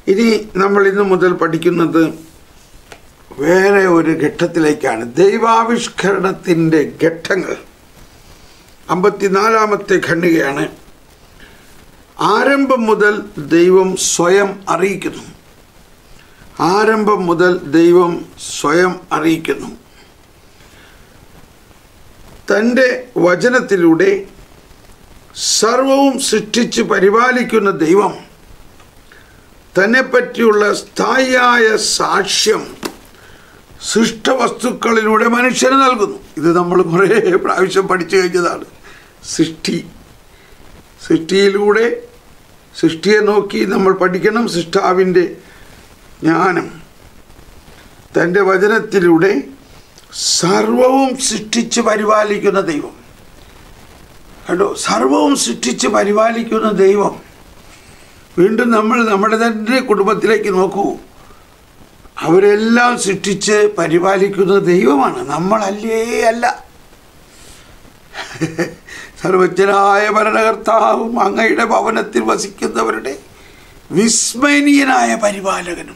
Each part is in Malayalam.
ഇനി നമ്മൾ ഇന്നു മുതൽ പഠിക്കുന്നത് വേറെ ഒരു ഘട്ടത്തിലേക്കാണ് ദൈവാവിഷ്കരണത്തിൻ്റെ ഘട്ടങ്ങൾ അമ്പത്തിനാലാമത്തെ ഖണ്ഡികയാണ് ആരംഭം മുതൽ ദൈവം സ്വയം അറിയിക്കുന്നു ആരംഭം മുതൽ ദൈവം സ്വയം അറിയിക്കുന്നു തൻ്റെ വചനത്തിലൂടെ സർവവും സൃഷ്ടിച്ച് പരിപാലിക്കുന്ന ദൈവം തന്നെപ്പറ്റിയുള്ള സ്ഥായിയായ സാക്ഷ്യം സൃഷ്ടവസ്തുക്കളിലൂടെ മനുഷ്യന് നൽകുന്നു ഇത് നമ്മൾ കുറേ പ്രാവശ്യം പഠിച്ചു കഴിഞ്ഞതാണ് സൃഷ്ടി സൃഷ്ടിയിലൂടെ സൃഷ്ടിയെ നോക്കി നമ്മൾ പഠിക്കണം സൃഷ്ടാവിൻ്റെ ജ്ഞാനം തൻ്റെ വചനത്തിലൂടെ സർവവും സൃഷ്ടിച്ച് പരിപാലിക്കുന്ന ദൈവം കണ്ടോ സർവവും സൃഷ്ടിച്ച് പരിപാലിക്കുന്ന ദൈവം വീണ്ടും നമ്മൾ നമ്മുടെ തന്നെ കുടുംബത്തിലേക്ക് നോക്കൂ അവരെല്ലാം സൃഷ്ടിച്ച് പരിപാലിക്കുന്ന ദൈവമാണ് നമ്മളല്ലേ അല്ല സർവജ്ഞനായ ഭരണകർത്താവും അങ്ങയുടെ ഭവനത്തിൽ വസിക്കുന്നവരുടെ വിസ്മയനീയനായ പരിപാലകനും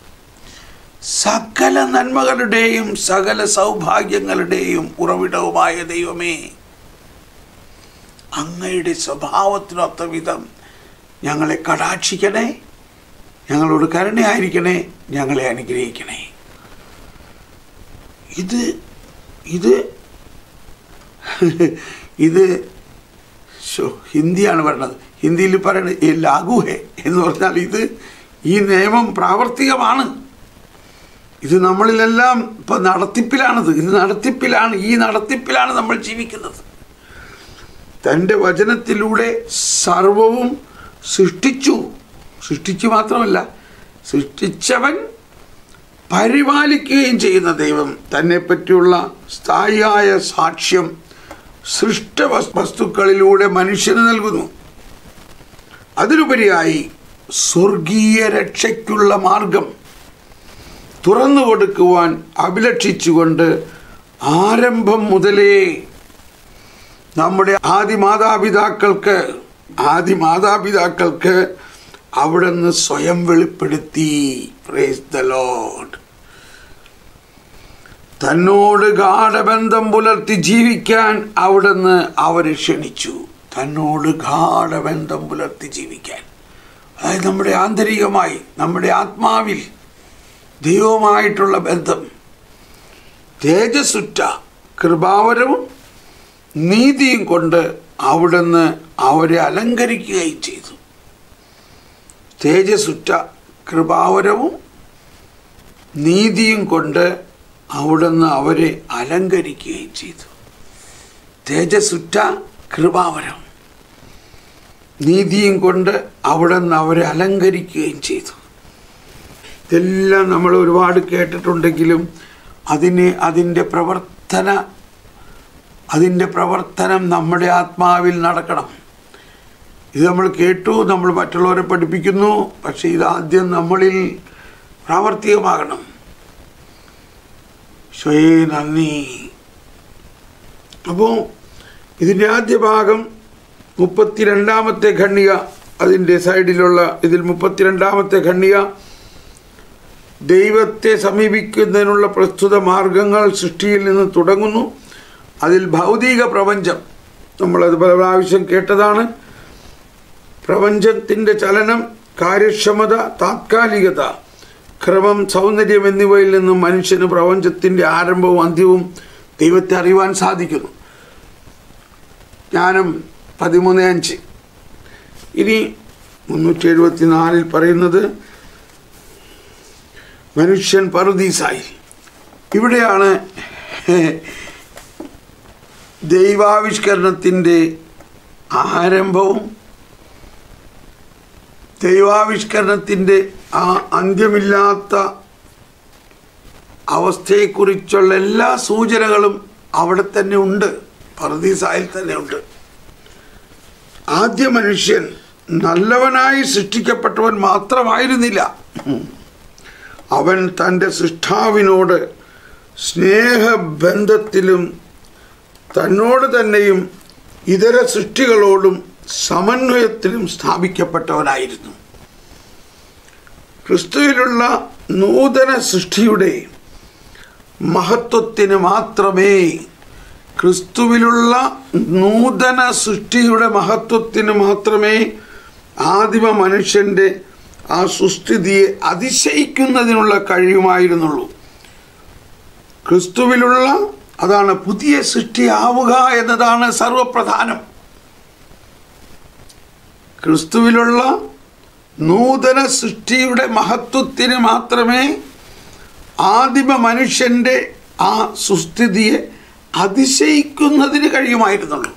സകല നന്മകളുടെയും സകല സൗഭാഗ്യങ്ങളുടെയും ഉറവിടവുമായ ദൈവമേ അങ്ങയുടെ സ്വഭാവത്തിനൊത്ത വിധം ഞങ്ങളെ കടാക്ഷിക്കണേ ഞങ്ങളോട് കരുണയായിരിക്കണേ ഞങ്ങളെ അനുഗ്രഹിക്കണേ ഇത് ഇത് ഇത് ശോ, ഹിന്ദിയാണ് പറയുന്നത് ഹിന്ദിയിൽ പറയുന്നത് ഈ ലാഗു ഹെ എന്ന് പറഞ്ഞാൽ ഇത് ഈ നിയമം പ്രാവർത്തികമാണ് ഇത് നമ്മളിലെല്ലാം ഇപ്പം നടത്തിപ്പിലാണിത് ഇത് നടത്തിപ്പിലാണ് ഈ നടത്തിപ്പിലാണ് നമ്മൾ ജീവിക്കുന്നത് തൻ്റെ വചനത്തിലൂടെ സർവവും സൃഷ്ടിച്ചു സൃഷ്ടിച്ചു മാത്രമല്ല സൃഷ്ടിച്ചവൻ പരിപാലിക്കുകയും ചെയ്യുന്ന ദൈവം തന്നെ പറ്റിയുള്ള സ്ഥായിയായ സാക്ഷ്യം സൃഷ്ട വസ്- വസ്തുക്കളിലൂടെ മനുഷ്യന് നൽകുന്നു അതിലുപരിയായി സ്വർഗീയ രക്ഷയ്ക്കുള്ള മാർഗം തുറന്നു കൊടുക്കുവാൻ അഭിലഷിച്ചുകൊണ്ട് ആരംഭം മുതലേ നമ്മുടെ ആദി മാതാപിതാക്കൾക്ക് ആദി മാതാപിതാക്കൾക്ക് അവിടുന്ന് സ്വയം വെളിപ്പെടുത്തി പ്രേസ് ദ ലോഡ് തന്നോട് ഗാഠബന്ധം പുലർത്തി ജീവിക്കാൻ അവിടുന്ന് അവരെ ക്ഷണിച്ചു തന്നോട് ഗാഠബന്ധം പുലർത്തി ജീവിക്കാൻ അതായത് നമ്മുടെ ആന്തരികമായി നമ്മുടെ ആത്മാവിൽ ദൈവവുമായിട്ടുള്ള ബന്ധം തേജസ്സുറ്റ കൃപാവരവും നീതിയും കൊണ്ട് അവിടുന്ന് അവരെ അലങ്കരിക്കുകയും ചെയ്തു തേജസ്സുറ്റ കൃപാവരവും നീതിയും കൊണ്ട് അവിടുന്ന് അവരെ അലങ്കരിക്കുകയും ചെയ്തു തേജസ്സുറ്റ കൃപാവരം നീതിയും കൊണ്ട് അവിടുന്ന് അവരെ അലങ്കരിക്കുകയും ചെയ്തു ഇതെല്ലാം നമ്മൾ ഒരുപാട് കേട്ടിട്ടുണ്ടെങ്കിലും അതിന് അതിൻ്റെ പ്രവർത്തന അതിൻ്റെ പ്രവർത്തനം നമ്മുടെ ആത്മാവിൽ നടക്കണം ഇത് നമ്മൾ കേട്ടു നമ്മൾ മറ്റുള്ളവരെ പഠിപ്പിക്കുന്നു പക്ഷേ ഇതാദ്യം നമ്മളിൽ പ്രാവർത്തികമാകണം സ്വയേ നന്ദി അപ്പോൾ ഇതിൻ്റെ ആദ്യ ഭാഗം മുപ്പത്തിരണ്ടാമത്തെ ഖണ്ണിക അതിൻ്റെ സൈഡിലുള്ള ഇതിൽ മുപ്പത്തിരണ്ടാമത്തെ ഖണ്ണിക ദൈവത്തെ സമീപിക്കുന്നതിനുള്ള പ്രസ്തുത മാർഗങ്ങൾ സൃഷ്ടിയിൽ നിന്ന് തുടങ്ങുന്നു അതിൽ ഭൗതിക പ്രപഞ്ചം നമ്മളത് പല പ്രാവശ്യം കേട്ടതാണ് പ്രപഞ്ചത്തിൻ്റെ ചലനം കാര്യക്ഷമത താത്കാലികത ക്രമം സൗന്ദര്യം എന്നിവയിൽ നിന്നും മനുഷ്യന് പ്രപഞ്ചത്തിൻ്റെ ആരംഭവും അന്ത്യവും ദൈവത്തെ അറിയുവാൻ സാധിക്കുന്നു ജ്ഞാനം പതിമൂന്ന് അഞ്ച് ഇനി മുന്നൂറ്റി എഴുപത്തി നാലിൽ പറയുന്നത് മനുഷ്യൻ പറുദീസായി ഇവിടെയാണ് ദൈവാവിഷ്കരണത്തിൻ്റെ ആരംഭവും ദൈവാവിഷ്കരണത്തിൻ്റെ ആ അന്ത്യമില്ലാത്ത അവസ്ഥയെക്കുറിച്ചുള്ള എല്ലാ സൂചനകളും അവിടെ തന്നെ ഉണ്ട് പർദീസായിൽ തന്നെ ഉണ്ട് ആദ്യ മനുഷ്യൻ നല്ലവനായി സൃഷ്ടിക്കപ്പെട്ടവൻ മാത്രമായിരുന്നില്ല അവൻ തൻ്റെ സൃഷ്ടാവിനോട് സ്നേഹബന്ധത്തിലും തന്നോട് തന്നെയും ഇതര സൃഷ്ടികളോടും സമന്വയത്തിലും സ്ഥാപിക്കപ്പെട്ടവനായിരുന്നു ക്രിസ്തുവിലുള്ള നൂതന സൃഷ്ടിയുടെ മഹത്വത്തിന് മാത്രമേ ക്രിസ്തുവിലുള്ള നൂതന സൃഷ്ടിയുടെ മഹത്വത്തിന് മാത്രമേ ആദിമ മനുഷ്യൻ്റെ ആ സുസ്ഥിതിയെ അതിശയിക്കുന്നതിനുള്ള കഴിയുമായിരുന്നുള്ളൂ ക്രിസ്തുവിലുള്ള അതാണ് പുതിയ സൃഷ്ടിയാവുക എന്നതാണ് സർവപ്രധാനം ക്രിസ്തുവിലുള്ള നൂതന സൃഷ്ടിയുടെ മഹത്വത്തിന് മാത്രമേ ആദിമ മനുഷ്യൻ്റെ ആ സുസ്ഥിതിയെ അതിശയിക്കുന്നതിന് കഴിയുമായിരുന്നുള്ളൂ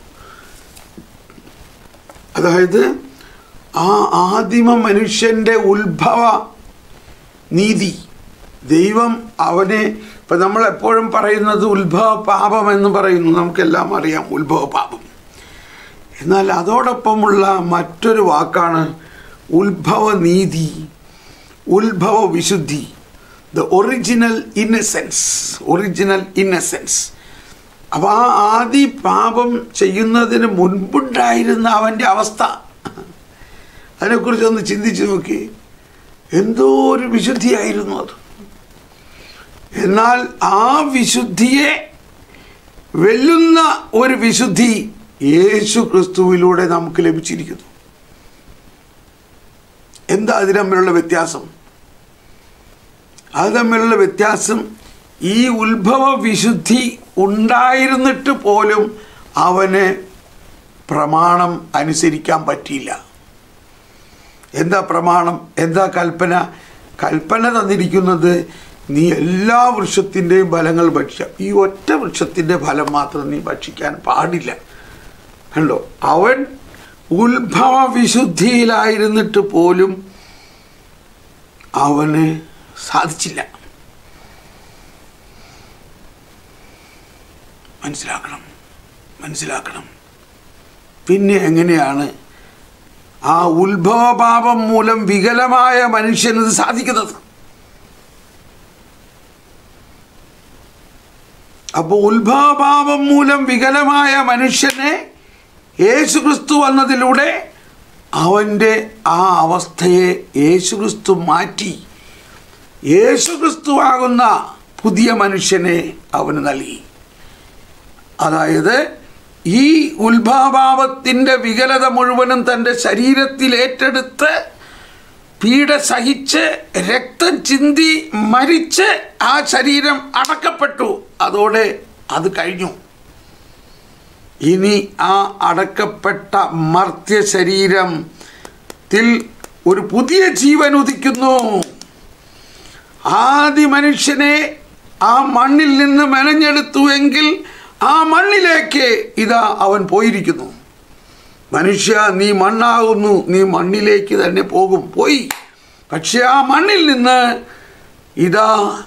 അതായത് ആ ആദിമ മനുഷ്യൻ്റെ ഉത്ഭവ നീതി ദൈവം അവനെ ഇപ്പം നമ്മൾ എപ്പോഴും പറയുന്നത് ഉത്ഭവ പാപം എന്ന് പറയുന്നു നമുക്കെല്ലാം അറിയാം ഉത്ഭവ പാപം എന്നാൽ അതോടൊപ്പമുള്ള മറ്റൊരു വാക്കാണ് ഉത്ഭവ നീതി ഉത്ഭവ വിശുദ്ധി the original innocence original innocence അപ്പോൾ ആ ആദി പാപം ചെയ്യുന്നതിന് മുൻപുണ്ടായിരുന്ന അവൻ്റെ അവസ്ഥ അതിനെക്കുറിച്ചൊന്ന് ചിന്തിച്ചു നോക്കി എന്തോ ഒരു വിശുദ്ധിയായിരുന്നു അത് എന്നാൽ ആ വിശുദ്ധിയെ വെല്ലുന്ന ഒരു വിശുദ്ധി യേശു ക്രിസ്തുവിലൂടെ നമുക്ക് ലഭിച്ചിരിക്കുന്നു എന്താ അതിന് തമ്മിലുള്ള വ്യത്യാസം അത് തമ്മിലുള്ള വ്യത്യാസം ഈ ഉത്ഭവ വിശുദ്ധി ഉണ്ടായിരുന്നിട്ട് പോലും അവന് പ്രമാണം അനുസരിക്കാൻ പറ്റിയില്ല എന്താ പ്രമാണം എന്താ കൽപ്പന കൽപ്പന തന്നിരിക്കുന്നത് നീ എല്ലാ വൃക്ഷത്തിൻ്റെയും ഫലങ്ങൾ ഭക്ഷിക്കാം ഈ ഒറ്റ വൃക്ഷത്തിൻ്റെ ഫലം മാത്രം നീ ഭക്ഷിക്കാൻ പാടില്ല കണ്ടോ അവൻ ഉത്ഭവ വിശുദ്ധിയിലായിരുന്നിട്ട് പോലും അവന് സാധിച്ചില്ല മനസ്സിലാക്കണം മനസ്സിലാക്കണം പിന്നെ എങ്ങനെയാണ് ആ ഉത്ഭവപാപം മൂലം വികലമായ മനുഷ്യനത് സാധിക്കുന്നത് അപ്പോൾ ഉത്ഭവപാപം മൂലം വികലമായ മനുഷ്യനെ യേശുക്രിസ്തു വന്നതിലൂടെ അവൻ്റെ ആ അവസ്ഥയെ യേശുക്രിസ്തു മാറ്റി യേശുക്രിസ്തുവാകുന്ന പുതിയ മനുഷ്യനെ അവന് നൽകി അതായത് ഈ ഉത്ഭാഭാവത്തിൻ്റെ വികലത മുഴുവനും തൻ്റെ ശരീരത്തിൽ ഏറ്റെടുത്ത് പീഡ സഹിച്ച് രക്തം ചിന്തി മരിച്ച് ആ ശരീരം അടക്കപ്പെട്ടു അതോടെ അത് കഴിഞ്ഞു ഇനി ആ അടക്കപ്പെട്ട മർത്യ ശരീരത്തിൽ ഒരു പുതിയ ജീവൻ ഉദിക്കുന്നു ആദി മനുഷ്യനെ ആ മണ്ണിൽ നിന്ന് മെനഞ്ഞെടുത്തുവെങ്കിൽ ആ മണ്ണിലേക്ക് ഇതാ അവൻ പോയിരിക്കുന്നു മനുഷ്യ നീ മണ്ണാകുന്നു നീ മണ്ണിലേക്ക് തന്നെ പോകും പോയി പക്ഷെ ആ മണ്ണിൽ നിന്ന് ഇതാ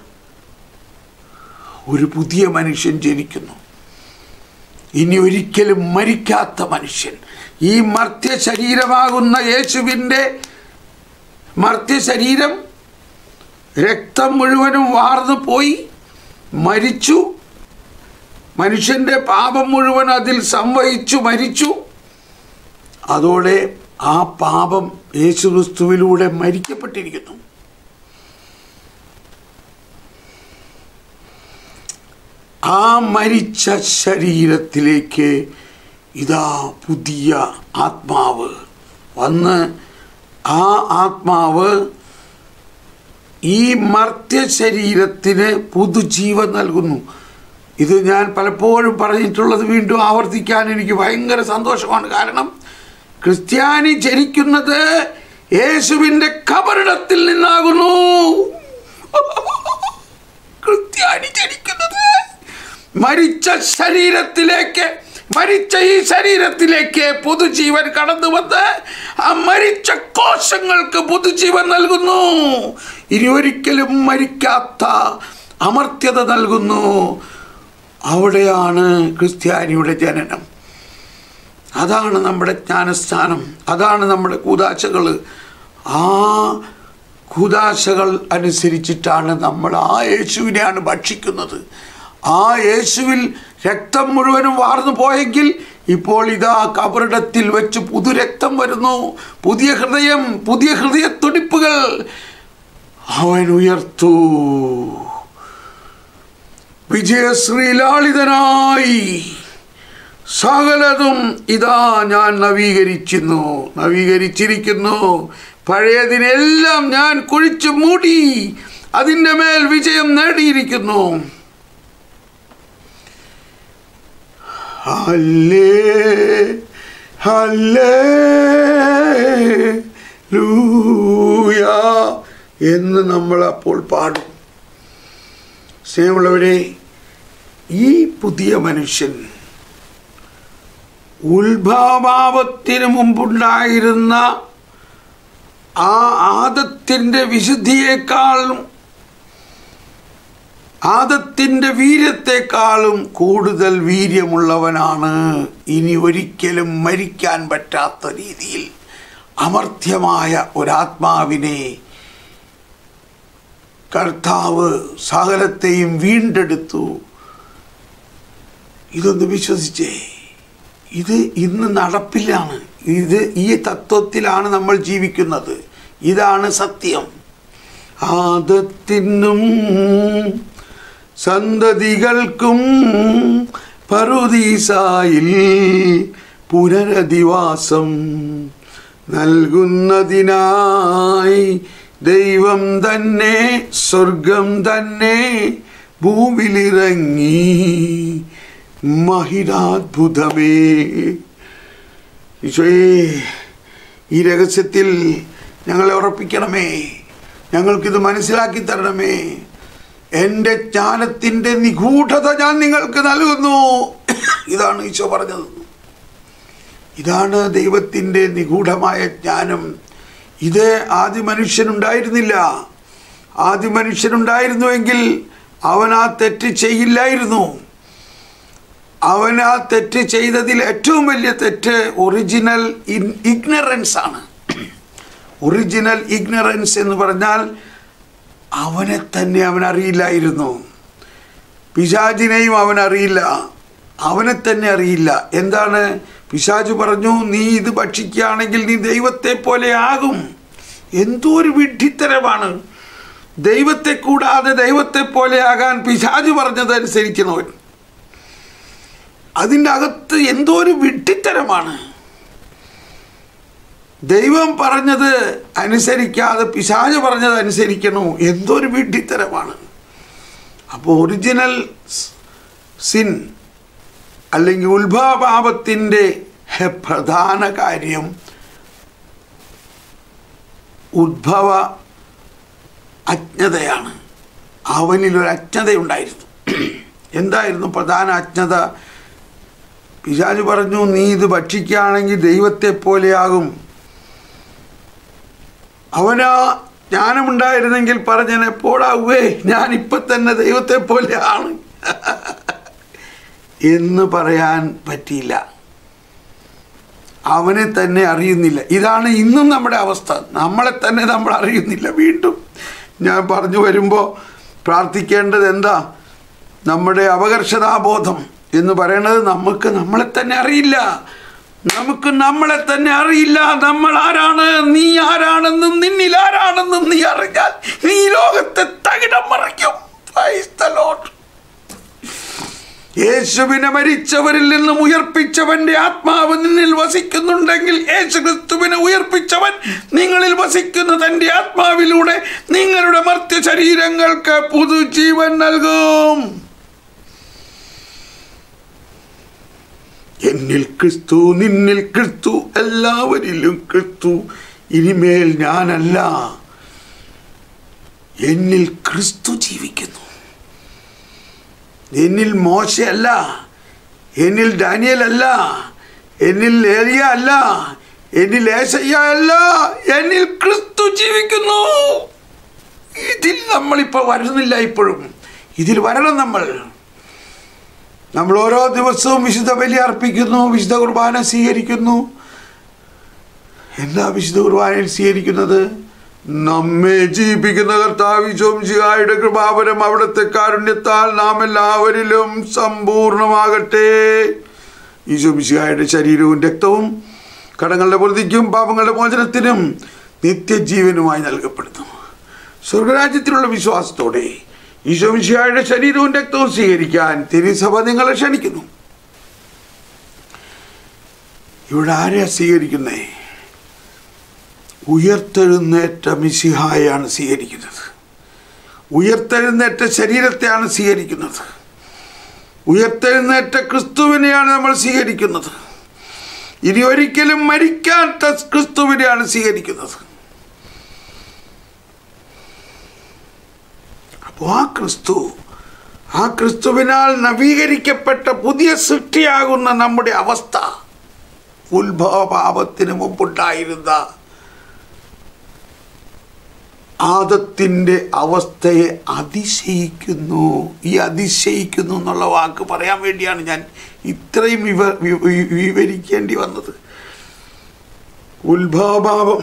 ഒരു പുതിയ മനുഷ്യൻ ജനിക്കുന്നു ഇനി ഒരിക്കലും മരിക്കാത്ത മനുഷ്യൻ ഈ മർത്യ ശരീരമാകുന്ന യേശുവിൻ്റെ മർത്യ ശരീരം രക്തം മുഴുവനും വാർന്നു പോയി മരിച്ചു മനുഷ്യൻ്റെ പാപം മുഴുവൻ അതിൽ സംവഹിച്ചു മരിച്ചു അതോടെ ആ പാപം യേശുക്രിസ്തുവിലൂടെ മരിക്കപ്പെട്ടിരിക്കുന്നു ആ മരിച്ച ശരീരത്തിലേക്ക് ഇതാ പുതിയ ആത്മാവ് വന്ന് ആ ആത്മാവ് ഈ മർത്യ ശരീരത്തിന് പുതുജീവൻ നൽകുന്നു ഇത് ഞാൻ പലപ്പോഴും പറഞ്ഞിട്ടുള്ളത് വീണ്ടും ആവർത്തിക്കാൻ എനിക്ക് ഭയങ്കര സന്തോഷമാണ് കാരണം ക്രിസ്ത്യാനി ജനിക്കുന്നത് യേശുവിൻ്റെ കബറിടത്തിൽ നിന്നാകുന്നു ക്രിസ്ത്യാനി ജനിക്കുന്നത് മരിച്ച ശരീരത്തിലേക്ക് മരിച്ച ഈ ശരീരത്തിലേക്ക് പുതുജീവൻ കടന്നു വന്ന് ആ മരിച്ച കോശങ്ങൾക്ക് പുതുജീവൻ നൽകുന്നു ഇനി ഒരിക്കലും മരിക്കാത്ത അമർത്യത നൽകുന്നു അവിടെയാണ് ക്രിസ്ത്യാനിയുടെ ജനനം അതാണ് നമ്മുടെ ജ്ഞാനസ്ഥാനം അതാണ് നമ്മുടെ കൂതാശകൾ ആ കൂതാശകൾ അനുസരിച്ചിട്ടാണ് നമ്മൾ ആ യേശുവിനെയാണ് ഭക്ഷിക്കുന്നത് ആ യേശുവിൽ രക്തം മുഴുവനും വാർന്നു പോയെങ്കിൽ ഇപ്പോൾ ഇതാ കബറിടത്തിൽ വെച്ച് പുതുരക്തം വരുന്നു പുതിയ ഹൃദയം പുതിയ ഹൃദയത്തുടിപ്പുകൾ അവൻ ഉയർത്തു വിജയശ്രീലാളിതനായി സകലതും ഇതാ ഞാൻ നവീകരിക്കുന്നു നവീകരിച്ചിരിക്കുന്നു പഴയതിനെല്ലാം ഞാൻ കുഴിച്ചു മൂടി അതിൻ്റെ മേൽ വിജയം നേടിയിരിക്കുന്നു ഹല്ലേ ഹല്ലേ ലൂയ എന്ന് നമ്മൾ അപ്പോൾ പാടും സ്നേഹമുള്ളവരെ ഈ പുതിയ മനുഷ്യൻ ഉത്ഭാവത്തിന് മുമ്പുണ്ടായിരുന്ന ആ ആദത്തിൻ്റെ വിശുദ്ധിയേക്കാളും ആദത്തിൻ്റെ വീര്യത്തെക്കാളും കൂടുതൽ വീര്യമുള്ളവനാണ് ഇനി ഒരിക്കലും മരിക്കാൻ പറ്റാത്ത രീതിയിൽ അമർത്യമായ ഒരാത്മാവിനെ കർത്താവ് സകലത്തെയും വീണ്ടെടുത്തു ഇതൊന്ന് വിശ്വസിച്ചേ ഇത് ഇന്ന് നടപ്പിലാണ് ഇത് ഈ തത്വത്തിലാണ് നമ്മൾ ജീവിക്കുന്നത് ഇതാണ് സത്യം ആദത്തിനും സന്തതികൾക്കും പറുദീസായിൽ പുനരധിവാസം നൽകുന്നതിനായി ദൈവം തന്നെ സ്വർഗം തന്നെ ഭൂവിലിറങ്ങി മഹിരാത്ഭുതമേ ഈശോയേ ഈ രഹസ്യത്തിൽ ഞങ്ങളെ ഉറപ്പിക്കണമേ ഞങ്ങൾക്കിത് മനസ്സിലാക്കി തരണമേ എൻ്റെ ജ്ഞാനത്തിൻ്റെ നിഗൂഢത ഞാൻ നിങ്ങൾക്ക് നൽകുന്നു ഇതാണ് ഈശോ പറഞ്ഞത് ഇതാണ് ദൈവത്തിൻ്റെ നിഗൂഢമായ ജ്ഞാനം ഇത് ആദ്യ മനുഷ്യനുണ്ടായിരുന്നില്ല ആദ്യ മനുഷ്യനുണ്ടായിരുന്നുവെങ്കിൽ അവൻ ആ തെറ്റ് ചെയ്യില്ലായിരുന്നു അവൻ ആ തെറ്റ് ചെയ്തതിൽ ഏറ്റവും വലിയ തെറ്റ് ഒറിജിനൽ ഇൻ ഇഗ്നറൻസ് ആണ് ഒറിജിനൽ ഇഗ്നറൻസ് എന്ന് പറഞ്ഞാൽ അവനെ തന്നെ അവൻ അറിയില്ലായിരുന്നു പിശാചിനെയും അവൻ അറിയില്ല അവനെ തന്നെ അറിയില്ല എന്താണ് പിശാജ് പറഞ്ഞു നീ ഇത് ഭക്ഷിക്കുകയാണെങ്കിൽ നീ ദൈവത്തെ പോലെ ആകും എന്തോ ഒരു വിഡ്ഢിത്തരമാണ് ദൈവത്തെ കൂടാതെ ദൈവത്തെ പോലെ ആകാൻ പിശാജ് പറഞ്ഞതനുസരിക്കണവൻ അതിൻ്റെ അകത്ത് എന്തോ ഒരു വിഡ്ഢിത്തരമാണ് ദൈവം പറഞ്ഞത് അനുസരിക്കാതെ പിശാജ് പറഞ്ഞത് അനുസരിക്കണോ എന്തോ ഒരു വിഡ്ഢിത്തരമാണ് അപ്പോൾ ഒറിജിനൽ സിൻ അല്ലെങ്കിൽ ഉത്ഭാപാപത്തിൻ്റെ പ്രധാന കാര്യം ഉദ്ഭവ അജ്ഞതയാണ് അവനിലൊരു അജ്ഞതയുണ്ടായിരുന്നു എന്തായിരുന്നു പ്രധാന അജ്ഞത പിശാജ് പറഞ്ഞു നീ ഇത് ഭക്ഷിക്കുകയാണെങ്കിൽ ദൈവത്തെ പോലെയാകും അവനാ ജ്ഞാനമുണ്ടായിരുന്നെങ്കിൽ പറഞ്ഞനെ പോടാവേ ഞാൻ ഇപ്പം തന്നെ ദൈവത്തെ പോലെയാണ് എന്ന് പറയാൻ പറ്റിയില്ല അവനെ തന്നെ അറിയുന്നില്ല ഇതാണ് ഇന്നും നമ്മുടെ അവസ്ഥ നമ്മളെ തന്നെ നമ്മൾ അറിയുന്നില്ല വീണ്ടും ഞാൻ പറഞ്ഞു വരുമ്പോൾ പ്രാർത്ഥിക്കേണ്ടത് എന്താ നമ്മുടെ അപകർഷതാബോധം എന്ന് പറയുന്നത് നമുക്ക് നമ്മളെ തന്നെ അറിയില്ല നമുക്ക് നമ്മളെ തന്നെ അറിയില്ല നമ്മൾ ആരാണ് നീ ആരാണെന്നും നിന്നിൽ ആരാണെന്നും നീ അറിഞ്ഞാൽ നീ ലോകത്തെ തകിടം മറിക്കും Praise the Lord. യേശുവിനെ മരിച്ചവരിൽ നിന്നും ഉയർപ്പിച്ചവന്റെ ആത്മാവ് നിന്നിൽ വസിക്കുന്നുണ്ടെങ്കിൽ യേശു ക്രിസ്തുവിനെ ഉയർപ്പിച്ചവൻ നിങ്ങളിൽ വസിക്കുന്ന തന്റെ ആത്മാവിലൂടെ നിങ്ങളുടെ മർത്യ ശരീരങ്ങൾക്ക് പുതുജീവൻ നൽകും എന്നിൽ ക്രിസ്തു നിന്നിൽ ക്രിസ്തു എല്ലാവരിലും ക്രിസ്തു ഇനിമേൽ ഞാനല്ല എന്നിൽ ക്രിസ്തു ജീവിക്കുന്നു എന്നിൽ മോശയല്ല എന്നിൽ ഡാനിയൽ അല്ല എന്നിൽ ഏലിയ അല്ല എന്നിൽ ഏശയ്യ അല്ല എന്നിൽ ക്രിസ്തു ജീവിക്കുന്നു ഇതിൽ നമ്മളിപ്പോൾ വരുന്നില്ല ഇപ്പോഴും ഇതിൽ വരണം നമ്മൾ നമ്മൾ ഓരോ ദിവസവും വിശുദ്ധ ബലി അർപ്പിക്കുന്നു വിശുദ്ധ കുർബാന സ്വീകരിക്കുന്നു എന്താ വിശുദ്ധ കുർബാനയിൽ സ്വീകരിക്കുന്നത് നമ്മെ ജീവിപ്പിക്കുന്ന കർത്താവിശോംശിഹായുടെ കൃപാപരം അവിടുത്തെ കാരുണ്യത്താൽ നാം എല്ലാവരിലും സമ്പൂർണമാകട്ടെ ഈശോമിശിഹായുടെ ശരീരവും രക്തവും കടങ്ങളുടെ പൊറുതിക്കും പാപങ്ങളുടെ മോചനത്തിനും നിത്യജീവനുമായി നൽകപ്പെടുന്നു സ്വർഗരാജ്യത്തിലുള്ള വിശ്വാസത്തോടെ ഈശോമിശിയായുടെ ശരീരവും രക്തവും സ്വീകരിക്കാൻ തിരുസഭ നിങ്ങളെ ക്ഷണിക്കുന്നു ഇവിടെ ആരെയാ സ്വീകരിക്കുന്നേ ഉയർത്തെഴുന്നേറ്റ മിശിഹായാണ് സ്വീകരിക്കുന്നത് ഉയർത്തെഴുന്നേറ്റ ശരീരത്തെയാണ് സ്വീകരിക്കുന്നത് ഉയർത്തെഴുന്നേറ്റ ക്രിസ്തുവിനെയാണ് നമ്മൾ സ്വീകരിക്കുന്നത് ഇനി ഒരിക്കലും മരിക്കാത്ത ക്രിസ്തുവിനെയാണ് സ്വീകരിക്കുന്നത് അപ്പോൾ ആ ക്രിസ്തു ആ ക്രിസ്തുവിനാൽ നവീകരിക്കപ്പെട്ട പുതിയ സൃഷ്ടിയാകുന്ന നമ്മുടെ അവസ്ഥ ഉത്ഭവപാപത്തിന് മുമ്പുണ്ടായിരുന്ന ആദത്തിൻ്റെ അവസ്ഥയെ അതിശയിക്കുന്നു ഈ അതിശയിക്കുന്നു എന്നുള്ള വാക്ക് പറയാൻ വേണ്ടിയാണ് ഞാൻ ഇത്രയും വിവ വി- വി- വിവരിക്കേണ്ടി വന്നത് ഉത്ഭവഭാവം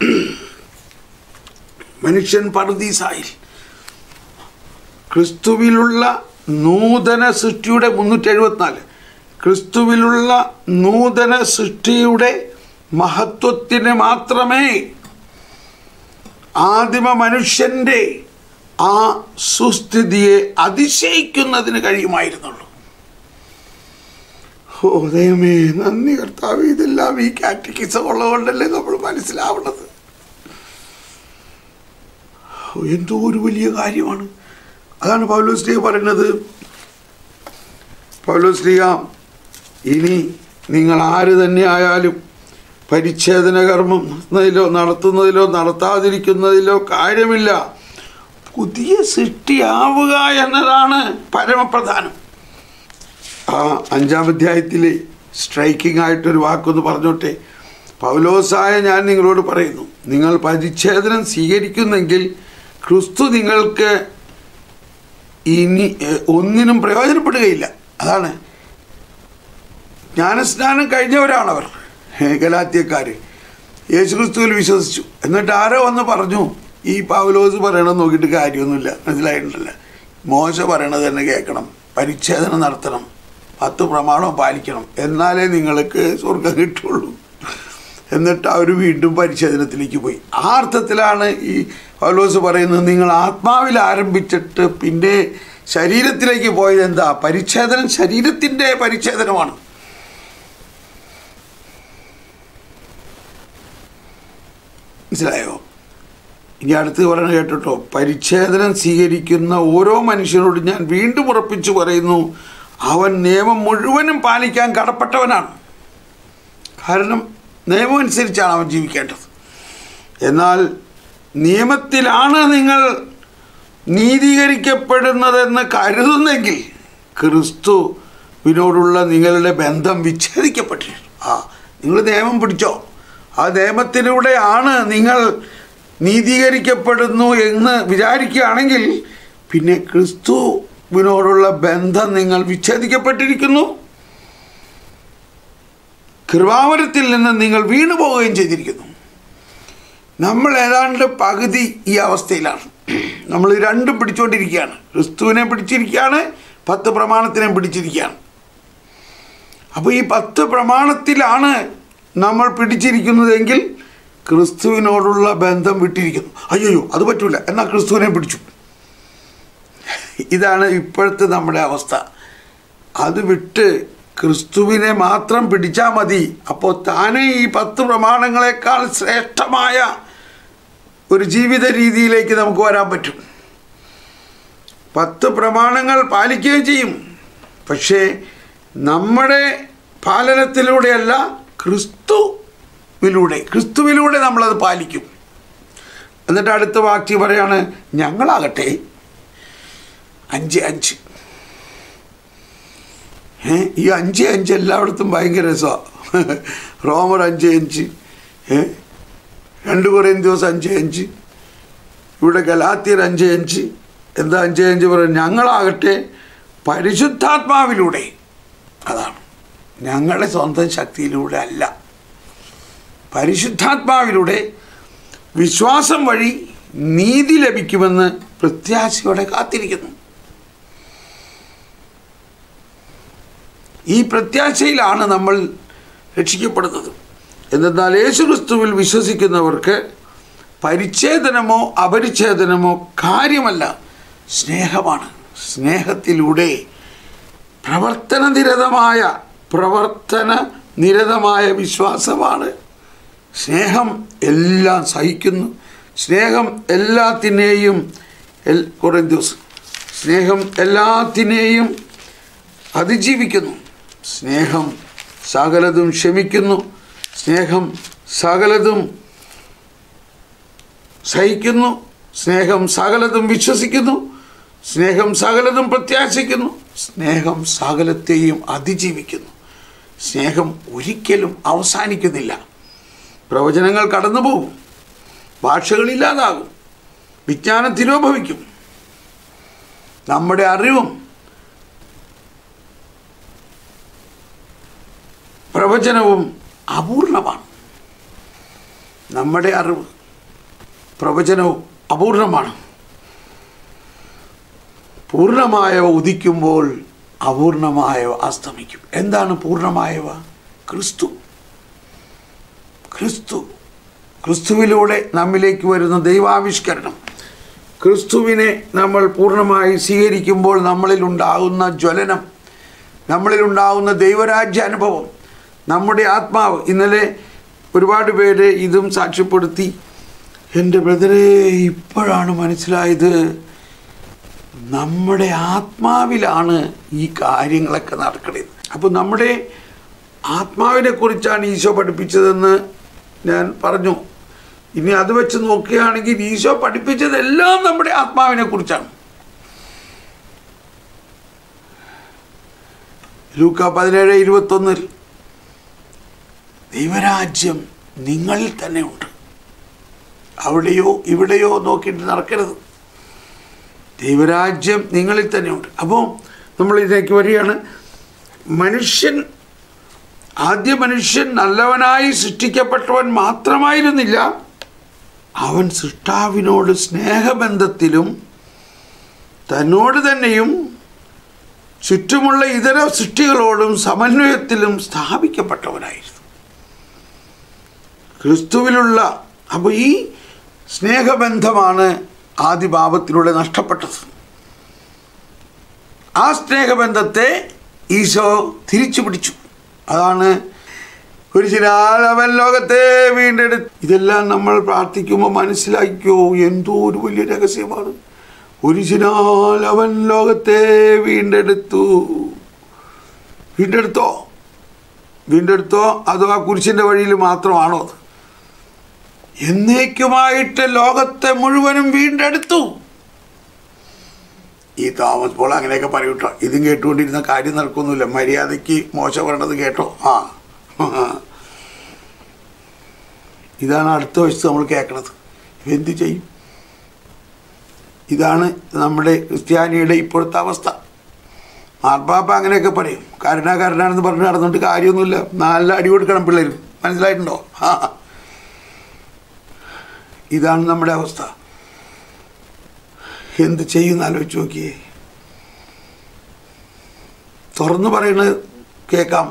മനുഷ്യൻ പറുദീസായി ക്രിസ്തുവിലുള്ള നൂതന സൃഷ്ടിയുടെ മുന്നൂറ്റി എഴുപത്തിനാല് ക്രിസ്തുവിലുള്ള നൂതന സൃഷ്ടിയുടെ മഹത്വത്തിന് മാത്രമേ ആദിമ മനുഷ്യൻ്റെ ആ സുസ്ഥിതിയെ അതിശയിക്കുന്നതിന് കഴിയുമായിരുന്നുള്ളൂ ഓ ദൈവമേ നന്ദി കർത്താവ് ഇതെല്ലാം ഈ കാറ്റക്കിസം ഉള്ളതുകൊണ്ടല്ലേ നമ്മൾ മനസ്സിലാവുന്നത് ഓ, എന്തോ ഒരു വലിയ കാര്യമാണ് അതാണ് പൗലോസ് ലീഗ പറയുന്നത് പൗലോസ് ലീഗ ഇനി നിങ്ങൾ ആര് തന്നെ ആയാലും പരിച്ഛേദന കർമ്മം നടത്തുന്നതിലോ നടത്തുന്നതിലോ നടത്താതിരിക്കുന്നതിലോ കാര്യമില്ല പുതിയ സൃഷ്ടിയാവുക എന്നതാണ് പരമപ്രധാനം ആ അഞ്ചാം അധ്യായത്തിലെ സ്ട്രൈക്കിംഗ് ആയിട്ടൊരു വാക്കൊന്ന് പറഞ്ഞോട്ടെ പൗലോസായ ഞാൻ നിങ്ങളോട് പറയുന്നു നിങ്ങൾ പരിച്ഛേദനം സ്വീകരിക്കുന്നെങ്കിൽ ക്രിസ്തു നിങ്ങൾക്ക് ഇനി എ, ഒന്നിനും പ്രയോജനപ്പെടുകയില്ല അതാണ് ജ്ഞാനസ്നാനം കഴിഞ്ഞവരാണവർ ഗലാത്യക്കാർ യേശുക്രിസ്തുവിൽ വിശ്വസിച്ചു എന്നിട്ട് ആരോ വന്ന് പറഞ്ഞു ഈ പൗലോസ് പറയണത് നോക്കിയിട്ട് കാര്യമൊന്നുമില്ല മനസ്സിലായിട്ടുണ്ടല്ല മോശ പറയണത് തന്നെ കേൾക്കണം പരിച്ഛേദന നടത്തണം പത്ത് പ്രമാണം പാലിക്കണം എന്നാലേ നിങ്ങൾക്ക് സ്വർഗം കിട്ടുള്ളൂ എന്നിട്ട് അവർ വീണ്ടും പരിച്ഛേദനത്തിലേക്ക് പോയി ആ അർത്ഥത്തിലാണ് ഈ പൗലോസ് പറയുന്നത് നിങ്ങൾ ആത്മാവിൽ ആരംഭിച്ചിട്ട് പിന്നെ ശരീരത്തിലേക്ക് പോയത് എന്താ പരിച്ഛേദനം ശരീരത്തിൻ്റെ പരിച്ഛേദനമാണ് മനസ്സിലായോ ഇനി അടുത്ത് പറയണ കേട്ടോ പരിച്ഛേദനം സ്വീകരിക്കുന്ന ഓരോ മനുഷ്യനോടും ഞാൻ വീണ്ടും ഉറപ്പിച്ചു പറയുന്നു അവൻ നിയമം മുഴുവനും പാലിക്കാൻ കടപ്പെട്ടവനാണ് കാരണം നിയമം അനുസരിച്ചാണ് അവൻ ജീവിക്കേണ്ടത് എന്നാൽ നിയമത്തിലാണ് നിങ്ങൾ നീതീകരിക്കപ്പെടുന്നതെന്ന് കരുതുന്നെങ്കിൽ ക്രിസ്തുവിനോടുള്ള നിങ്ങളുടെ ബന്ധം വിച്ഛേദിക്കപ്പെട്ടിട്ടുണ്ട് ആ നിങ്ങൾ നിയമം പിടിച്ചോ ആ നിയമത്തിലൂടെയാണ് നിങ്ങൾ നീതീകരിക്കപ്പെടുന്നു എന്ന് വിചാരിക്കുകയാണെങ്കിൽ പിന്നെ ക്രിസ്തുവിനോടുള്ള ബന്ധം നിങ്ങൾ വിച്ഛേദിക്കപ്പെട്ടിരിക്കുന്നു കൃപാവരത്തിൽ നിന്ന് നിങ്ങൾ വീണു പോവുകയും ചെയ്തിരിക്കുന്നു നമ്മൾ ഏതാണ്ട് പകുതി ഈ അവസ്ഥയിലാണ് നമ്മൾ ഈ രണ്ടും പിടിച്ചുകൊണ്ടിരിക്കുകയാണ് ക്രിസ്തുവിനെ പിടിച്ചിരിക്കുകയാണ് പത്ത് പ്രമാണത്തിനെ പിടിച്ചിരിക്കുകയാണ് അപ്പോൾ ഈ പത്ത് പ്രമാണത്തിലാണ് നമ്മൾ പിടിച്ചിരിക്കുന്നതെങ്കിൽ ക്രിസ്തുവിനോടുള്ള ബന്ധം വിട്ടിരിക്കുന്നു അയ്യോ അത് പറ്റൂല എന്നാൽ ക്രിസ്തുവിനെ പിടിച്ചു ഇതാണ് ഇപ്പോഴത്തെ നമ്മുടെ അവസ്ഥ അത് വിട്ട് ക്രിസ്തുവിനെ മാത്രം പിടിച്ചാൽ മതി അപ്പോൾ താനേ ഈ പത്ത് പ്രമാണങ്ങളെക്കാൾ ശ്രേഷ്ഠമായ ഒരു ജീവിത രീതിയിലേക്ക് നമുക്ക് വരാൻ പറ്റും പത്ത് പ്രമാണങ്ങൾ പാലിക്കുകയും ചെയ്യും പക്ഷേ നമ്മുടെ പാലനത്തിലൂടെയല്ല ക്രിസ്തുവിലൂടെ ക്രിസ്തുവിലൂടെ നമ്മളത് പാലിക്കും എന്നിട്ട് അടുത്ത വാക്യം പറയാണ് ഞങ്ങളാകട്ടെ അഞ്ച് അഞ്ച് ഏ ഈ അഞ്ച് അഞ്ച് എല്ലായിടത്തും ഭയങ്കര രസമാണ് റോമർ അഞ്ച് അഞ്ച് ഏ രണ്ട് കുറേ ദിവസം അഞ്ച് അഞ്ച് ഇവിടെ ഗലാത്തിയർ അഞ്ച് അഞ്ച് എന്താ അഞ്ച് അഞ്ച് പറയും ഞങ്ങളാകട്ടെ പരിശുദ്ധാത്മാവിലൂടെ അതാണ് ഞങ്ങളുടെ സ്വന്തം ശക്തിയിലൂടെ അല്ല പരിശുദ്ധാത്മാവിലൂടെ വിശ്വാസം വഴി നീതി ലഭിക്കുമെന്ന് പ്രത്യാശയോടെ കാത്തിരിക്കുന്നു ഈ പ്രത്യാശയിലാണ് നമ്മൾ രക്ഷിക്കപ്പെടുന്നത് എന്തെന്നാൽ യേശുക്രിസ്തുവിൽ വിശ്വസിക്കുന്നവർക്ക് പരിച്ഛേദനമോ അപരിച്ഛേദനമോ കാര്യമല്ല സ്നേഹമാണ് സ്നേഹത്തിലൂടെ പ്രവർത്തന നിരതമായ പ്രവർത്തന നിരതമായ വിശ്വാസമാണ് സ്നേഹം എല്ലാം സഹിക്കുന്നു സ്നേഹം എല്ലാത്തിനെയും എൽ കുറേ ദിവസം സ്നേഹം എല്ലാത്തിനെയും അതിജീവിക്കുന്നു സ്നേഹം സകലതും ക്ഷമിക്കുന്നു സ്നേഹം സകലതും സഹിക്കുന്നു സ്നേഹം സകലതും വിശ്വസിക്കുന്നു സ്നേഹം സകലതും പ്രത്യാശിക്കുന്നു സ്നേഹം സകലത്തെയും അതിജീവിക്കുന്നു സ്നേഹം ഒരിക്കലും അവസാനിക്കുന്നില്ല പ്രവചനങ്ങൾ കടന്നുപോകും ഭാഷകളില്ലാതാകും വിജ്ഞാനം തിരോഭവിക്കും നമ്മുടെ അറിവും പ്രവചനവും അപൂർണമാണ് നമ്മുടെ അറിവ് പ്രവചനവും അപൂർണമാണ് പൂർണ്ണമായവ ഉദിക്കുമ്പോൾ അപൂർണമായവ അസ്തമിക്കും എന്താണ് പൂർണ്ണമായവ ക്രിസ്തു ക്രിസ്തു ക്രിസ്തുവിലൂടെ നമ്മിലേക്ക് വരുന്ന ദൈവാവിഷ്കരണം ക്രിസ്തുവിനെ നമ്മൾ പൂർണ്ണമായി സ്വീകരിക്കുമ്പോൾ നമ്മളിലുണ്ടാകുന്ന ജ്വലനം നമ്മളിലുണ്ടാകുന്ന ദൈവരാജ്യ അനുഭവം നമ്മുടെ ആത്മാവ് ഇന്നലെ ഒരുപാട് പേര് ഇതും സാക്ഷ്യപ്പെടുത്തി എൻ്റെ ബ്രദറെ ഇപ്പോഴാണ് മനസ്സിലായത് നമ്മുടെ ആത്മാവിലാണ് ഈ കാര്യങ്ങളൊക്കെ നടക്കുന്നത് അപ്പോൾ നമ്മുടെ ആത്മാവിനെ കുറിച്ചാണ് ഈശോ പഠിപ്പിച്ചതെന്ന് ഞാൻ പറഞ്ഞു ഇനി അത് വെച്ച് നോക്കുകയാണെങ്കിൽ ഈശോ പഠിപ്പിച്ചതെല്ലാം നമ്മുടെ ആത്മാവിനെ കുറിച്ചാണ് ലൂക്ക പതിനേഴ് ഇരുപത്തൊന്നിൽ ദൈവരാജ്യം നിങ്ങളിൽ തന്നെ ഉണ്ട് അവിടെയോ ഇവിടെയോ നോക്കിയിട്ട് നടക്കരുത് ദൈവരാജ്യം നിങ്ങളിൽ തന്നെയുണ്ട് അപ്പോൾ നമ്മൾ ഇതിലേക്ക് വരികയാണ് മനുഷ്യൻ ആദ്യ മനുഷ്യൻ നല്ലവനായി സൃഷ്ടിക്കപ്പെട്ടവൻ മാത്രമായിരുന്നില്ല അവൻ സൃഷ്ടാവിനോട് സ്നേഹബന്ധത്തിലും തന്നോട് തന്നെയും ചുറ്റുമുള്ള ഇതര സൃഷ്ടികളോടും സമന്വയത്തിലും സ്ഥാപിക്കപ്പെട്ടവനായിരുന്നു ക്രിസ്തുവിലുള്ള അപ്പോൾ ഈ സ്നേഹബന്ധമാണ് ആദ്യ പാപത്തിലൂടെ നഷ്ടപ്പെട്ടത് ആ സ്നേഹബന്ധത്തെ ഈശോ തിരിച്ചു പിടിച്ചു അതാണ് കുരിശിനാൽ അവൻ ലോകത്തെ വീണ്ടെടുത്ത് ഇതെല്ലാം നമ്മൾ പ്രാർത്ഥിക്കുമ്പോൾ മനസ്സിലാക്കിയോ എന്തോ ഒരു വലിയ രഹസ്യമാണ് കുരിശിനാൽ അവൻ ലോകത്തെ വീണ്ടെടുത്തു വീണ്ടെടുത്തോ വീണ്ടെടുത്തോ അതോ ആ കുരിശിൻ്റെ വഴിയിൽ മാത്രമാണോ അത് എന്നേക്കുമായിട്ട് ലോകത്തെ മുഴുവനും വീണ്ടെടുത്തു ഈ തോമസ് പോൾ അങ്ങനെയൊക്കെ പറയൂട്ടോ ഇതും കേട്ടുകൊണ്ടിരുന്ന കാര്യം നടക്കൊന്നുമില്ല മര്യാദയ്ക്ക് മോശം പറയണത് കേട്ടോ ആ ഇതാണ് അടുത്ത വശത്ത് നമ്മൾ കേൾക്കണത് എന്ത് ചെയ്യും ഇതാണ് നമ്മുടെ ക്രിസ്ത്യാനിയുടെ ഇപ്പോഴത്തെ അവസ്ഥ മാർപ്പാപ്പ അങ്ങനെയൊക്കെ പറയും കരുണ കരുണാണെന്ന് പറഞ്ഞ് നടന്നിട്ട് കാര്യമൊന്നുമില്ല നല്ല അടി കൊടുക്കണം പിള്ളേരും മനസ്സിലായിട്ടുണ്ടോ ആ ഇതാണ് നമ്മുടെ അവസ്ഥ എന്ത് ചെയ്യുന്ന ആലോചിച്ച് നോക്കിയേ തുറന്നു പറയുന്നത് കേൾക്കാം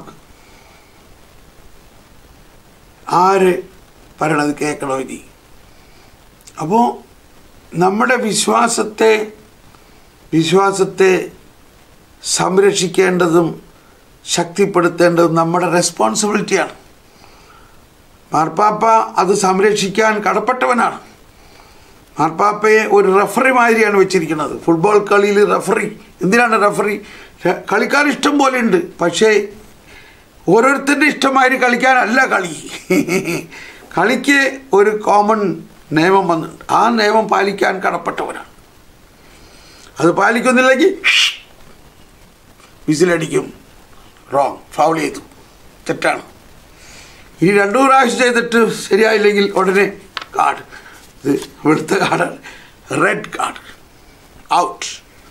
ആര് പറയണത് കേൾക്കണോ ഇനി അപ്പോൾ നമ്മുടെ വിശ്വാസത്തെ വിശ്വാസത്തെ സംരക്ഷിക്കേണ്ടതും ശക്തിപ്പെടുത്തേണ്ടതും നമ്മുടെ റെസ്പോൺസിബിലിറ്റിയാണ് മാർപ്പാപ്പ അത് സംരക്ഷിക്കാൻ കടപ്പെട്ടവനാണ് മാർപ്പാപ്പയെ ഒരു റഫറി മാതിരിയാണ് വെച്ചിരിക്കുന്നത് ഫുട്ബോൾ കളിയിൽ റഫറി എന്തിനാണ് റഫറി കളിക്കാർ ഇഷ്ടം പോലെ ഉണ്ട് പക്ഷേ ഓരോരുത്തരുടെ ഇഷ്ടമാതിരി കളിക്കാനല്ല കളി കളിക്ക് ഒരു കോമൺ നിയമം വന്നിട്ടുണ്ട് ആ നിയമം പാലിക്കാൻ കടപ്പെട്ടവനാണ് അത് പാലിക്കുന്നില്ലെങ്കിൽ വിസിലടിക്കും റോങ് ഫൗൾ ചെയ്തു തെറ്റാണ് ഇനി രണ്ടു പ്രാവശ്യം ചെയ്തിട്ട് ശരിയായില്ലെങ്കിൽ ഉടനെ കാർഡ് ഇത് ഇവിടുത്തെ കാർഡാണ് റെഡ് കാർഡ് ഔട്ട്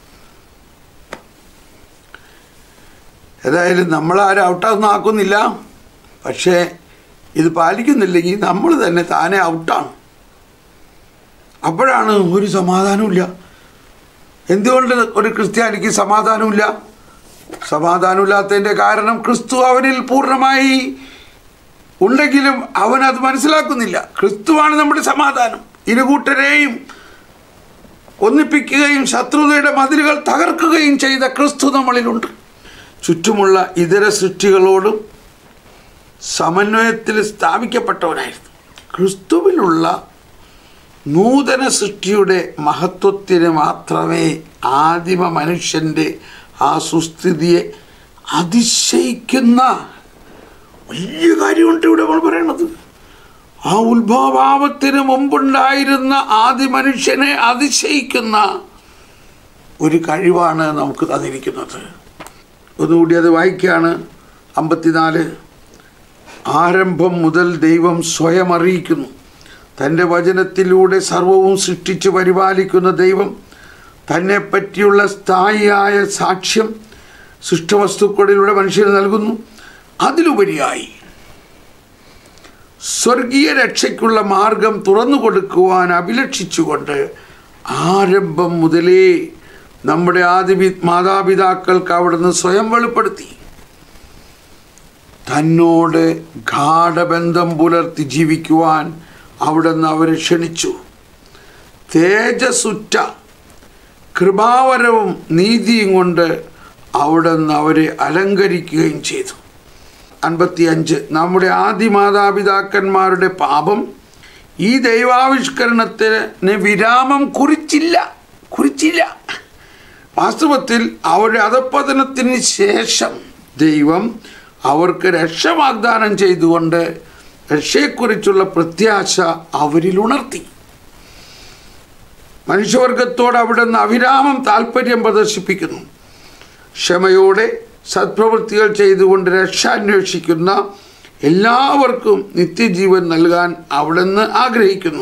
ഏതായാലും നമ്മളാരും ഔട്ടാകുന്ന ആക്കുന്നില്ല പക്ഷേ ഇത് പാലിക്കുന്നില്ലെങ്കിൽ നമ്മൾ തന്നെ താനെ ഔട്ടാണ് അപ്പോഴാണ് ഒരു സമാധാനമില്ല എന്തുകൊണ്ട് ഒരു ക്രിസ്ത്യാനിക്ക് സമാധാനമില്ല സമാധാനമില്ലാത്തതിൻ്റെ കാരണം ക്രിസ്തു അവനിൽ പൂർണ്ണമായി ഉണ്ടെങ്കിലും അവൻ അത് മനസ്സിലാക്കുന്നില്ല ക്രിസ്തുവാണ് നമ്മുടെ സമാധാനം ഇരുകൂട്ടരെയും ഒന്നിപ്പിക്കുകയും ശത്രുതയുടെ മതിലുകൾ തകർക്കുകയും ചെയ്ത ക്രിസ്തു നമ്മളിലുണ്ട് ചുറ്റുമുള്ള ഇതര സൃഷ്ടികളോടും സമന്വയത്തിൽ സ്ഥാപിക്കപ്പെട്ടവനായിരുന്നു ക്രിസ്തുവിലുള്ള നൂതന സൃഷ്ടിയുടെ മഹത്വത്തിന് മാത്രമേ ആദിമ മനുഷ്യൻ്റെ ആ സുസ്ഥിതിയെ അതിശയിക്കുന്ന വലിയ കാര്യമുണ്ട് ഇവിടെ നമ്മൾ പറയണത് ആ ഉത്ഭവഭാവത്തിന് മുമ്പുണ്ടായിരുന്ന ആദി മനുഷ്യനെ അതിശയിക്കുന്ന ഒരു കഴിവാണ് നമുക്ക് തന്നിരിക്കുന്നത് ഒന്നുകൂടി അത് വായിക്കുകയാണ് അമ്പത്തിനാല് ആരംഭം മുതൽ ദൈവം സ്വയം അറിയിക്കുന്നു തൻ്റെ വചനത്തിലൂടെ സർവവും സൃഷ്ടിച്ച് പരിപാലിക്കുന്ന ദൈവം തന്നെ പറ്റിയുള്ള സ്ഥായിയായ സാക്ഷ്യം സൃഷ്ടവസ്തുക്കളിലൂടെ മനുഷ്യന് നൽകുന്നു അതിലുപരിയായി സ്വർഗീയ രക്ഷയ്ക്കുള്ള മാർഗം തുറന്നു കൊടുക്കുവാൻ അഭിലഷിച്ചുകൊണ്ട് ആരംഭം മുതലേ നമ്മുടെ ആദി മാതാപിതാക്കൾക്ക് അവിടുന്ന് സ്വയം വെളിപ്പെടുത്തി തന്നോട് ഗാഠബന്ധം പുലർത്തി ജീവിക്കുവാൻ അവിടുന്ന് അവരെ ക്ഷണിച്ചു തേജസുറ്റ കൃപാവരവും നീതിയും കൊണ്ട് അവിടുന്ന് അവരെ അലങ്കരിക്കുകയും ചെയ്തു അൻപത്തിയഞ്ച് നമ്മുടെ ആദി മാതാപിതാക്കന്മാരുടെ പാപം ഈ ദൈവാവിഷ്കരണത്തിന് വിരാമം കുറിച്ചില്ല കുറിച്ചില്ല വാസ്തവത്തിൽ അവരുടെ അധപ്പതനത്തിന് ശേഷം ദൈവം അവർക്ക് രക്ഷ വാഗ്ദാനം ചെയ്തുകൊണ്ട് രക്ഷയെക്കുറിച്ചുള്ള പ്രത്യാശ അവരിൽ ഉണർത്തി മനുഷ്യവർഗത്തോട് അവിടുന്ന് അവിരാമം താല്പര്യം പ്രദർശിപ്പിക്കുന്നു ക്ഷമയോടെ സത്പ്രവൃത്തികൾ ചെയ്തുകൊണ്ട് രക്ഷ അന്വേഷിക്കുന്ന എല്ലാവർക്കും നിത്യജീവൻ നൽകാൻ അവിടുന്ന് ആഗ്രഹിക്കുന്നു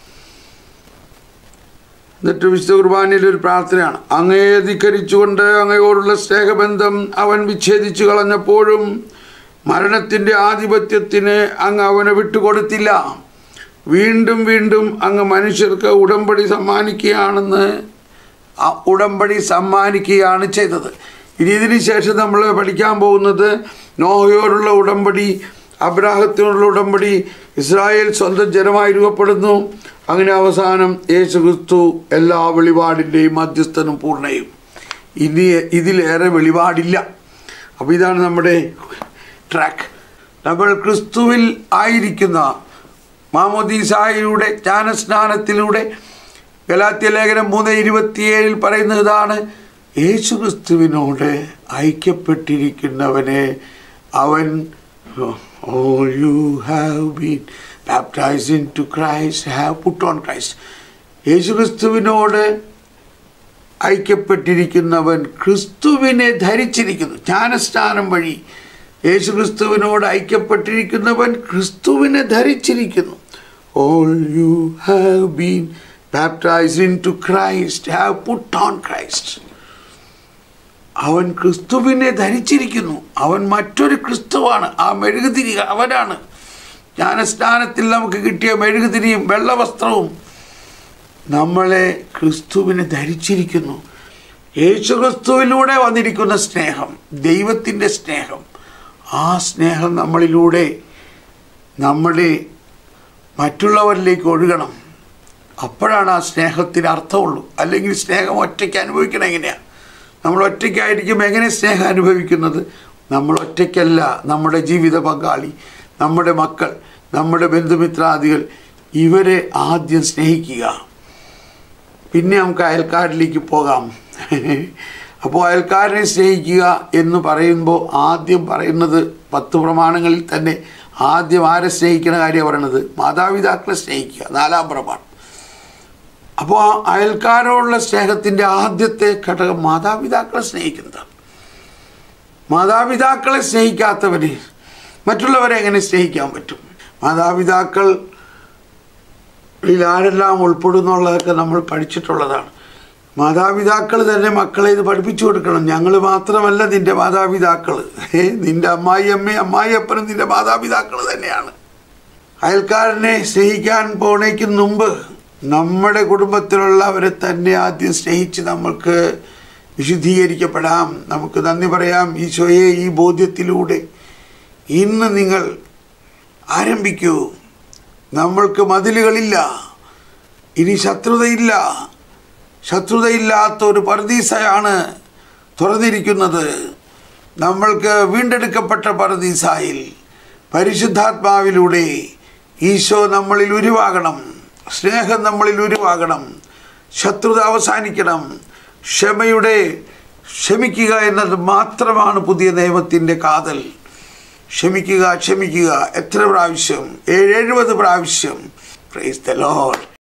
എന്നിട്ട് വിശുദ്ധ കുർബാനയിൽ ഒരു പ്രാർത്ഥനയാണ് അങ്ങയെ ധിക്കരിച്ചുകൊണ്ട് അങ്ങയോടുള്ള സ്നേഹബന്ധം അവൻ വിച്ഛേദിച്ചു കളഞ്ഞപ്പോഴും മരണത്തിൻ്റെ ആധിപത്യത്തിന് അങ്ങ് അവനെ വിട്ടുകൊടുത്തില്ല വീണ്ടും വീണ്ടും അങ്ങ് മനുഷ്യർക്ക് ഉടമ്പടി സമ്മാനിക്കുകയാണെന്ന് ആ ഉടമ്പടി സമ്മാനിക്കുകയാണ് ചെയ്തത് ഇനി ഇതിന് ശേഷം നമ്മൾ പഠിക്കാൻ പോകുന്നത് നോഹയോടുള്ള ഉടമ്പടി അബ്രാഹത്തിനുള്ള ഉടമ്പടി ഇസ്രായേൽ സ്വന്തം ജനമായി രൂപപ്പെടുന്നു അങ്ങനെ അവസാനം യേശു ക്രിസ്തു എല്ലാ വെളിപാടിൻ്റെയും മധ്യസ്ഥനും പൂർണ്ണയും ഇനി ഇതിലേറെ വെളിപാടില്ല അപ്പോൾ ഇതാണ് നമ്മുടെ ട്രാക്ക് നമ്മൾ ക്രിസ്തുവിൽ ആയിരിക്കുന്ന മാമോദീസായിലൂടെ ജ്ഞാനസ്നാനത്തിലൂടെ ഗലാത്യ ലേഖനം മൂന്ന് ഇരുപത്തിയേഴിൽ പറയുന്നത് ഇതാണ് യേശു ക്രിസ്തുവിനോട് ഐക്യപ്പെട്ടിരിക്കുന്നവനെ അവൻ all you have been baptise into Christ have put on Christ യേശു ക്രിസ്തുവിനോട് ഐക്യപ്പെട്ടിരിക്കുന്നവൻ ക്രിസ്തുവിനെ ധരിച്ചിരിക്കുന്നു ജ്ഞാനസ്നാനം വഴി യേശു ക്രിസ്തുവിനോട് ഐക്യപ്പെട്ടിരിക്കുന്നവൻ ക്രിസ്തുവിനെ ധരിച്ചിരിക്കുന്നു all you have been baptise into Christ have put on Christ അവൻ ക്രിസ്തുവിനെ ധരിച്ചിരിക്കുന്നു അവൻ മറ്റൊരു ക്രിസ്തുവാണ് ആ മെഴുകുതിരി അവനാണ് ജ്ഞാനസ്നാനത്തിൽ നമുക്ക് കിട്ടിയ മെഴുകുതിരിയും വെള്ളവസ്ത്രവും നമ്മളെ ക്രിസ്തുവിനെ ധരിച്ചിരിക്കുന്നു യേശു ക്രിസ്തുവിലൂടെ വന്നിരിക്കുന്ന സ്നേഹം ദൈവത്തിൻ്റെ സ്നേഹം ആ സ്നേഹം നമ്മളിലൂടെ നമ്മുടെ മറ്റുള്ളവരിലേക്ക് ഒഴുകണം അപ്പോഴാണ് ആ സ്നേഹത്തിന് അർത്ഥമുള്ളൂ അല്ലെങ്കിൽ സ്നേഹം ഒറ്റയ്ക്ക് അനുഭവിക്കണം എങ്ങനെയാണ് നമ്മൾ ഒറ്റയ്ക്കായിരിക്കും എങ്ങനെ സ്നേഹം അനുഭവിക്കുന്നത് നമ്മൾ ഒറ്റയ്ക്കല്ല നമ്മുടെ ജീവിത പങ്കാളി നമ്മുടെ മക്കൾ നമ്മുടെ ബന്ധുമിത്രാദികൾ ഇവരെ ആദ്യം സ്നേഹിക്കുക പിന്നെ നമുക്ക് അയൽക്കാരിലേക്ക് പോകാം അപ്പോൾ അയൽക്കാരനെ സ്നേഹിക്കുക എന്ന് പറയുമ്പോൾ ആദ്യം പറയുന്നത് പത്ത് പ്രമാണങ്ങളിൽ തന്നെ ആദ്യം ആരെ സ്നേഹിക്കുന്ന കാര്യമാണ് പറയണത് മാതാപിതാക്കളെ സ്നേഹിക്കുക നാലാം പ്രമാണം അപ്പോൾ ആ അയൽക്കാരോടുള്ള സ്നേഹത്തിൻ്റെ ആദ്യത്തെ ഘടകം മാതാപിതാക്കളെ സ്നേഹിക്കുന്നതാണ് മാതാപിതാക്കളെ സ്നേഹിക്കാത്തവന് മറ്റുള്ളവരെ എങ്ങനെ സ്നേഹിക്കാൻ പറ്റും മാതാപിതാക്കൾ ആരെല്ലാം ഉൾപ്പെടുന്നുള്ളതൊക്കെ നമ്മൾ പഠിച്ചിട്ടുള്ളതാണ് മാതാപിതാക്കൾ തന്നെ മക്കളെ ഇത് പഠിപ്പിച്ചു കൊടുക്കണം ഞങ്ങൾ മാത്രമല്ല നിൻ്റെ മാതാപിതാക്കൾ ഏ നിൻ്റെ അമ്മായിയമ്മയും അമ്മായിയപ്പനും നിൻ്റെ മാതാപിതാക്കൾ തന്നെയാണ് അയൽക്കാരനെ സ്നേഹിക്കാൻ പോണേക്ക് മുമ്പ് നമ്മുടെ കുടുംബത്തിലുള്ളവരെ തന്നെ ആദ്യം സ്നേഹിച്ച് നമ്മൾക്ക് വിശുദ്ധീകരിക്കപ്പെടാം നമുക്ക് നന്ദി പറയാം ഈശോയെ ഈ ബോധ്യത്തിലൂടെ ഇന്ന് നിങ്ങൾ ആരംഭിക്കൂ നമ്മൾക്ക് മതിലുകളില്ല ഇനി ശത്രുതയില്ല ശത്രുതയില്ലാത്ത ഒരു പർദീസയാണ് തുറന്നിരിക്കുന്നത് നമ്മൾക്ക് വീണ്ടെടുക്കപ്പെട്ട പർദീസായിൽ പരിശുദ്ധാത്മാവിലൂടെ ഈശോ നമ്മളിൽ ഉരുവാകണം സ്നേഹം നമ്മളിൽ ഉരുവാകണം ശത്രുത അവസാനിക്കണം ക്ഷമയുടെ ക്ഷമിക്കുക എന്നത് മാത്രമാണ് പുതിയ നിയമത്തിൻ്റെ കാതൽ ക്ഷമിക്കുക ക്ഷമിക്കുക എത്ര പ്രാവശ്യം ഏഴ് എഴുപത് പ്രാവശ്യം പ്രൈസ് ദ ലോഡ്